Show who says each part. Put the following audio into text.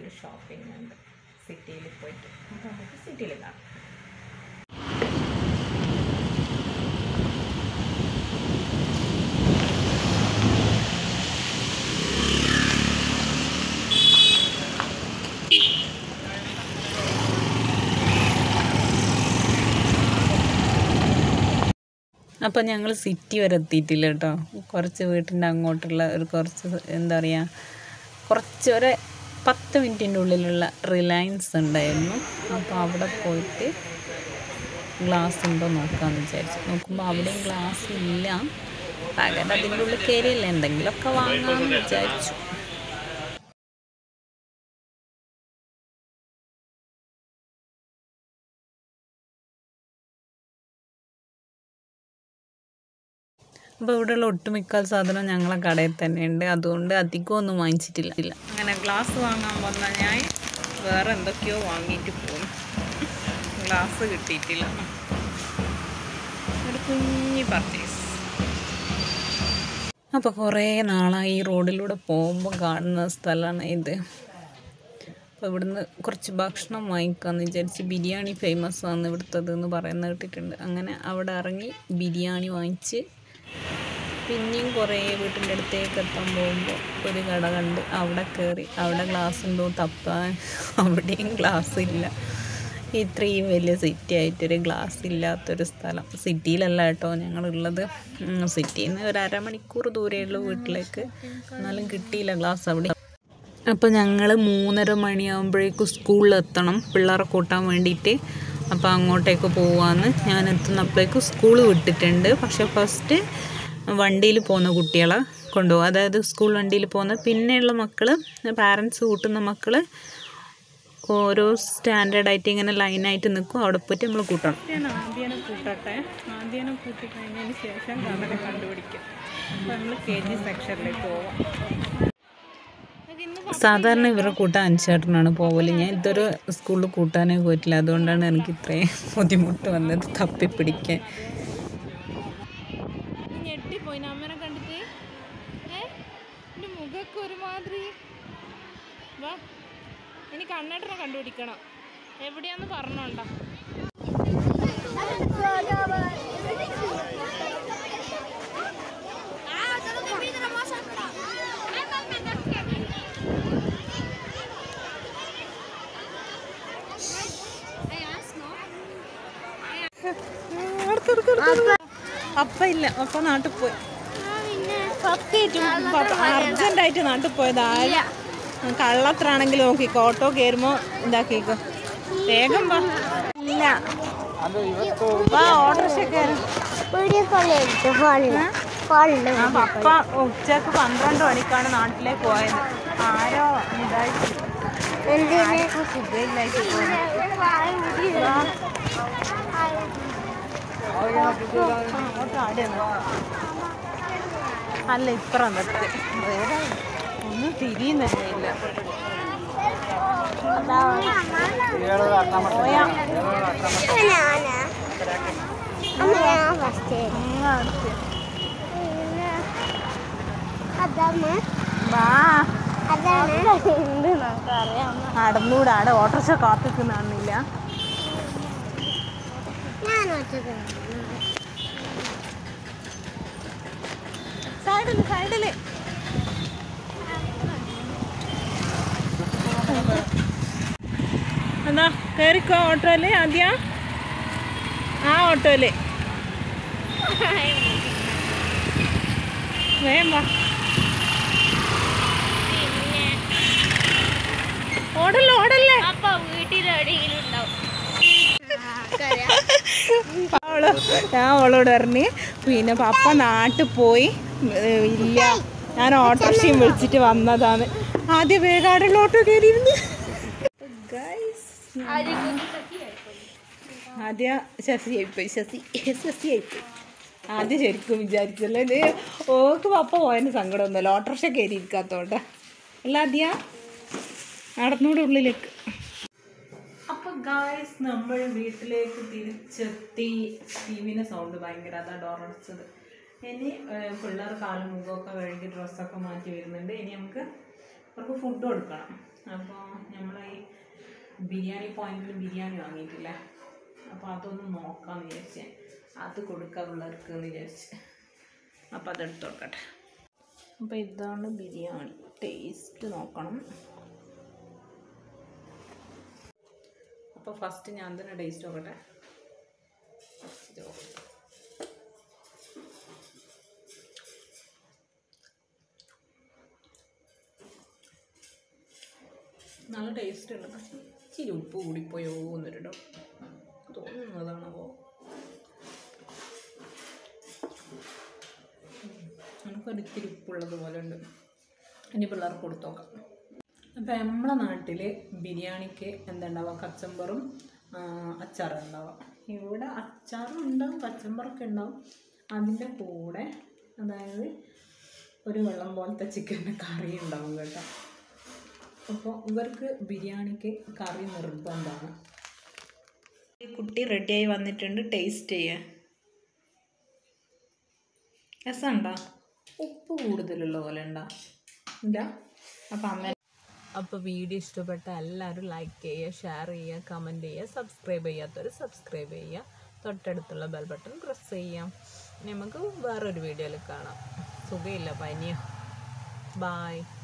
Speaker 1: ചെറിയൊരു ഷോപ്പിംഗ് ഉണ്ട് സിറ്റിയിൽ പോയിട്ട് അപ്പോൾ നമുക്ക് സിറ്റിയിൽ കാണാം അപ്പം ഞങ്ങൾ സിറ്റി വരെ എത്തിയിട്ടില്ല കേട്ടോ കുറച്ച് വീട്ടിൻ്റെ അങ്ങോട്ടുള്ള ഒരു കുറച്ച് എന്താ പറയുക കുറച്ച് ഒരു പത്ത് മിനിറ്റിൻ്റെ ഉള്ളിലുള്ള റിലയൻസ് ഉണ്ടായിരുന്നു അപ്പോൾ അവിടെ പോയിട്ട് ഗ്ലാസ് ഉണ്ടോ നോക്കാമെന്ന് വിചാരിച്ചു നോക്കുമ്പോൾ അവിടെയും ഗ്ലാസ് ഇല്ല പകരം അതിൻ്റെ ഉള്ളിൽ കയറിയല്ലേ എന്തെങ്കിലുമൊക്കെ വാങ്ങാമെന്ന് വിചാരിച്ചു അപ്പോൾ ഇവിടെയുള്ള ഒട്ടുമിക്ക സാധനം ഞങ്ങളെ കടയിൽ തന്നെയുണ്ട് അതുകൊണ്ട് അധികം ഒന്നും വാങ്ങിച്ചിട്ടില്ല ഇല്ല അങ്ങനെ ഗ്ലാസ് വാങ്ങാൻ വന്ന ഞാൻ വേറെ എന്തൊക്കെയോ വാങ്ങിയിട്ട് പോകുന്നു ഗ്ലാസ് കിട്ടിയിട്ടില്ല ഒരു കുഞ്ഞി പർച്ചേസ് അപ്പോൾ കുറേ നാളായി ഈ റോഡിലൂടെ പോകുമ്പോൾ കാണുന്ന സ്ഥലമാണ് ഇത് അപ്പോൾ ഇവിടുന്ന് കുറച്ച് ഭക്ഷണം വാങ്ങിക്കാമെന്ന് വിചാരിച്ച് ബിരിയാണി ഫേമസ് ആണ് ഇവിടുത്തത് എന്ന് പറയുന്നത് കേട്ടിട്ടുണ്ട് അങ്ങനെ അവിടെ ഇറങ്ങി ബിരിയാണി വാങ്ങിച്ച് പിന്നെയും കുറേ വീട്ടിൻ്റെ അടുത്തേക്ക് എത്താൻ പോകുമ്പോൾ ഒരു കട കണ്ട് അവിടെ കയറി അവിടെ ഗ്ലാസ് ഉണ്ടോ തപ്പാൻ അവിടെയും ഗ്ലാസ് ഇല്ല ഇത്രയും വലിയ സിറ്റി ആയിട്ടൊരു ഗ്ലാസ് ഇല്ലാത്തൊരു സ്ഥലം സിറ്റിയിലല്ല കേട്ടോ ഞങ്ങളുള്ളത് സിറ്റിയിൽ നിന്ന് ഒരു അരമണിക്കൂർ ദൂരെയുള്ളൂ വീട്ടിലേക്ക് എന്നാലും കിട്ടിയില്ല ഗ്ലാസ് അവിടെ അപ്പോൾ ഞങ്ങൾ മൂന്നര മണിയാകുമ്പോഴേക്കും സ്കൂളിലെത്തണം പിള്ളേരെ കൂട്ടാൻ വേണ്ടിയിട്ട് അപ്പോൾ അങ്ങോട്ടേക്ക് പോവാന്ന് ഞാൻ എത്തുന്നപ്പോഴേക്കും സ്കൂൾ വിട്ടിട്ടുണ്ട് പക്ഷേ ഫസ്റ്റ് വണ്ടിയിൽ പോകുന്ന കുട്ടികളെ കൊണ്ടുപോകും അതായത് സ്കൂൾ വണ്ടിയിൽ പോകുന്ന പിന്നെയുള്ള മക്കൾ പാരൻസ് കൂട്ടുന്ന മക്കൾ ഓരോ സ്റ്റാൻഡേർഡ് ആയിട്ട് ഇങ്ങനെ ലൈനായിട്ട് നിൽക്കും അവിടെ പോയിട്ട് നമ്മൾ കൂട്ടണം ഞാൻ ആദ്യം കൂട്ടട്ടെ ആദ്യം കൂട്ടി കഴിഞ്ഞതിന് ശേഷം കടനെ കണ്ടുപിടിക്കാം അപ്പോൾ നമ്മൾ കെ ജി സെക്ഷനിലേക്ക് പോവാം സാധാരണ ഇവരെ കൂട്ടാൻ അഞ്ചേട്ടനാണ് പോവല് ഞാൻ ഇതൊരു സ്കൂളിൽ കൂട്ടാനേ പോയിട്ടില്ല അതുകൊണ്ടാണ് എനിക്ക് ഇത്രയും ബുദ്ധിമുട്ട് വന്നത് തപ്പിപ്പിടിക്കാൻ
Speaker 2: ഞെട്ടിപ്പോയി അമ്മനെ കണ്ടിട്ട് ഏ എൻ്റെ മുഖമൊക്കെ ഒരുമാതിരി വാ ഇനി കണ്ണേട്ടനെ കണ്ടുപിടിക്കണം എവിടെയാന്ന് പറഞ്ഞോണ്ട
Speaker 1: അപ്പ ഇല്ല അപ്പ നാട്ടിൽ പോയി അർജന്റായിട്ട് നാട്ടിൽ പോയത് ആര് കള്ളത്രാണെങ്കിൽ നോക്കി ഓട്ടോ കയറുമ്പോ ഇതാക്കിക്കോ വേഗം വാ ഇല്ല വാ ഓട്ടോറിക്ഷ കയറും ആ പപ്പ ഉച്ചക്ക് പന്ത്രണ്ട് മണിക്കാണ് നാട്ടിലേക്ക് പോയത് ആരോ ഇതായിട്ട് ആർക്കോ സുഖമില്ലായിട്ട് പോയത് അങ്ങോട്ട് ആടെയാണ് അല്ല ഇപ്പറം നിർത്തി വേറെ ഒന്നും തിരിയുന്നില്ല ഇല്ല പോയാ വാ നടന്നൂടെ ആടെ ഓട്ടോറിക്ഷ കാത്തിക്കുന്നില്ല സൈഡില് സൈഡില് എന്നാ കയറിക്കോ ഓട്ടോയില് ആദ്യം ആ ഓട്ടോയില് വേഗം വാ ഓടല്ലേ ഓടല്ലേ
Speaker 2: അപ്പൊ വീട്ടിലെവിടെയെങ്കിലും ഉണ്ടാവും
Speaker 1: അവള് ഞാൻ അവളോട് പറഞ്ഞു പിന്നെ പപ്പ നാട്ടിൽ പോയി ഏഹ് ഇല്ല ഞാൻ ഓട്ടോറിക്ഷയും വിളിച്ചിട്ട് വന്നതാണ് ആദ്യം വേഗാടുള്ള ഓട്ടോ കയറിയിരുന്നു ആദ്യം ശശിയായിപ്പോയി ശശി ശശിയായിപ്പോയി ആദ്യം ശരിക്കും വിചാരിച്ചല്ലേ ഇത് ഓക്ക് പപ്പ പോയതിന് സങ്കടമൊന്നുമല്ല ഓട്ടോറിക്ഷ കയറി ഇരിക്കാത്തോണ്ട അല്ല ആദ്യ നടന്നൂടെ ഉള്ളിലേക്ക് അപ്പൊ ഗായ്സ് നമ്മൾ വീട്ടിലേക്ക് തിരിച്ചെത്തി ടിവിന്റെ സൗണ്ട് ഭയങ്കര അതാ ഡോർ അടച്ചത് ഇനി ഏഹ്, പിള്ളേർ കാലും മുഖമൊക്കെ കഴുകി ഡ്രസ്സൊക്കെ മാറ്റി വരുന്നുണ്ട് ഇനി നമുക്ക് അവർക്ക് ഫുഡ് കൊടുക്കണം അപ്പോൾ നമ്മൾ ഈ ബിരിയാണി പോയിന്റിൽ ബിരിയാണി വാങ്ങിയിട്ടില്ലേ അപ്പോൾ അതൊന്ന് നോക്കാമെന്ന് വിചാരിച്ചേ അത് കൊടുക്കാം പിള്ളേർക്ക് എന്ന് വിചാരിച്ച് അപ്പോൾ അതെടുത്ത് നോക്കട്ടെ അപ്പോൾ ഇതാണ് ബിരിയാണി ടേസ്റ്റ് നോക്കണം അപ്പോൾ ഫസ്റ്റ് ഞാൻ തന്നെ ടേസ്റ്റ് നോക്കട്ടെ ഫസ്റ്റ് നോക്കട്ടെ നല്ല ടേസ്റ്റ് ഉണ്ട് പക്ഷേ ഇച്ചിരി ഉപ്പ് കൂടിപ്പോയോ എന്നൊരു ഡൗട്ട് തോന്നുന്നതാണോ നമുക്കൊരു ഇത്തിരി ഉപ്പുള്ളത് പോലെ ഉണ്ട് ഇനി പിള്ളേർക്ക് കൊടുത്തു നോക്കാം അപ്പം നമ്മളെ നാട്ടിൽ ബിരിയാണിക്ക് എന്താ ഉണ്ടാവുക കച്ചമ്പറും അച്ചാറും ഉണ്ടാവുക ഇവിടെ അച്ചാറും ഉണ്ടാവും കച്ചമ്പറൊക്കെ ഉണ്ടാവും അതിൻ്റെ കൂടെ അതായത് ഒരു വെള്ളം പോലത്തെ ചിക്കൻ്റെ കറി ഉണ്ടാവും കേട്ടോ അപ്പോൾ ഇവർക്ക് ബിരിയാണിക്ക് കറി നിർബന്ധമാണ് ഈ കുട്ടി റെഡിയായി വന്നിട്ടുണ്ട് ടേസ്റ്റ് ചെയ്യാൻ രസമുണ്ടോ ഉപ്പ് കൂടുതലുള്ള പോലെ ഉണ്ടോ ഇല്ല അപ്പം അമ്മ അപ്പോൾ വീഡിയോ ഇഷ്ടപ്പെട്ട എല്ലാവരും ലൈക്ക് ചെയ്യുക ഷെയർ ചെയ്യുക കമൻറ്റ് ചെയ്യുക സബ്സ്ക്രൈബ് ചെയ്യാത്തവർ സബ്സ്ക്രൈബ് ചെയ്യുക തൊട്ടടുത്തുള്ള ബെൽ ബട്ടൺ പ്രസ് ചെയ്യാം നമുക്ക് വേറൊരു വീഡിയോയിൽ കാണാം സുഖമില്ല പനിയോ ബായ്